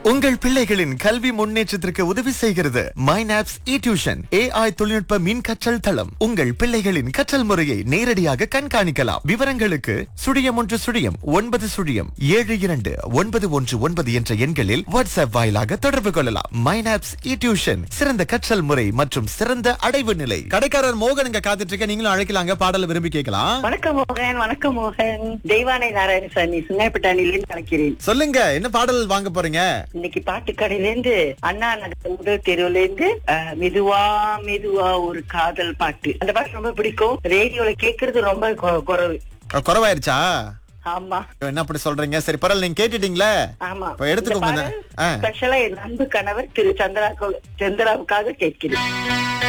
உங்கள் பிள்ளைகளின் கல்வி முன்னேற்றத்திற்கு உதவி செய்கிறது மைனாப்ஸ் இ டியூஷன் ஏஐ தொழில்நுட்ப மின் கற்றல் தளம் உங்கள் பிள்ளைகளின் கற்றல் முறையை நேரடியாக கண்காணிக்கலாம் விவரங்களுக்கு சுழியம் ஒன்று சுழியம் ஒன்பது சுழியம் ஏழு இரண்டு ஒன்பது ஒன்று ஒன்பது என்ற எண்களில் வாட்ஸ்அப் வாயிலாக தொடர்பு கொள்ளலாம் மைனாப்ஸ் இ டியூஷன் சிறந்த கற்றல் முறை மற்றும் சிறந்த அடைவு நிலை கடைக்காரர் மோகன் இங்க காத்துட்டு இருக்க நீங்களும் அழைக்கலாங்க பாடல விரும்பி கேட்கலாம் வணக்கம் மோகன் வணக்கம் மோகன் தெய்வானை நாராயணசாமி சுங்காய்பட்டாணிலிருந்து கலக்கிறேன் சொல்லுங்க என்ன பாடல் வாங்க போறீங்க இன்னைக்கு பாட்டு கடையில இருந்து அண்ணா நகர் முதல் தெருவுல இருந்து அஹ், மெதுவா மெதுவா ஒரு காதல் பாட்டு அந்த பாட்டு ரொம்ப பிடிக்கும் ரேடியோல கேக்குறது ரொம்ப கொ- குறைவு அஹ், குறைவாயிருச்சா ஆமா என்ன அப்படி சொல்றீங்க சரி பரவாயில்ல நீங்க கேட்டுட்டீங்களே ஆமா இப்ப எடுத்துக்கோங்க இந்த- ஆ. ஸ்பெஷலா என் அன்பு கணவர் திரு சந்திரா சந்திராவுக்காக கேட்கிறேன்